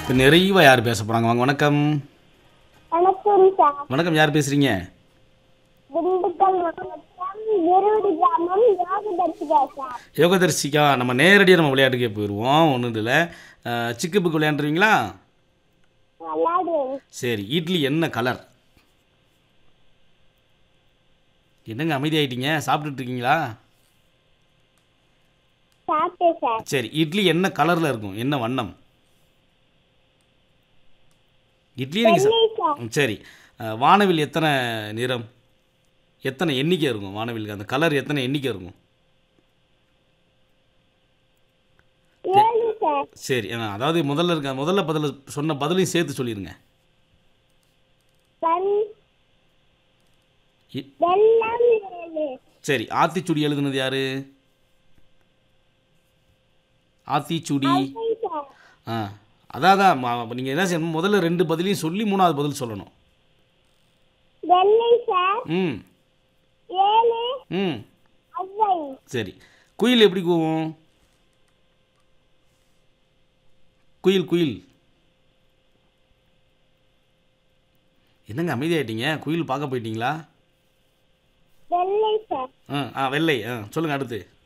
இப்போ நிறைவாக யார் பேச போகிறாங்க வாங்க வணக்கம் வணக்கம் சார் வணக்கம் யார் பேசுகிறீங்க திண்டுக்கல் மாவட்டம் விருடி கிராமம் யோகதர்சிகா சார் யோகதர்சிகா நம்ம நேரடியாக நம்ம விளையாட்டுக்கே போயிடுவோம் ஒன்றும் இல்லை சிக்கு புக்கு விளையாண்டுருவீங்களா விளையாடுவேன் சரி இட்லி என்ன கலர் என்னங்க அமைதியாயிட்டீங்க சாப்பிட்டுட்டு இருக்கீங்களா சாப்பிட்டேன் சார் சரி இட்லி என்ன கலரில் இருக்கும் என்ன வண்ணம் இட்லி நீங்கள் வெள்ளை சார் சரி அஹ், வானவில் எத்தனை நிறம் எத்தனை எண்ணிக்கை இருக்கும் வானவிலுக்கு அந்த கலர் எத்தனை எண்ணிக்கை இருக்கும் ஏழு சார் சரி அஹ், அதாவது முதல்ல இருக்க முதல்ல பதில சொன்ன பதிலையும் சேர்த்து சொல்லிடுங்க வன் இ- வெள்ளம் ஏழு சரி ஆத்திச்சுடி எழுதுனது யாரு ஆத்திச்சுடி அவை சார் ஆ அதான் நீங்கள் என்ன செய்யணும் முதல்ல ரெண்டு பதிலையும் சொல்லி மூணாவது பதில் சொல்லணும் வெள்ளை சார் ம் ஏழு ம் அவை சரி குயில் எப்படி கூவும் குயில் குயில் என்னங்க அமைதியாயிட்டீங்க குயில் பார்க்க போயிட்டீங்களா வெள்ளை சார் ஆ ஆ வெள்ளை ஆ சொல்லுங்கள் அடுத்து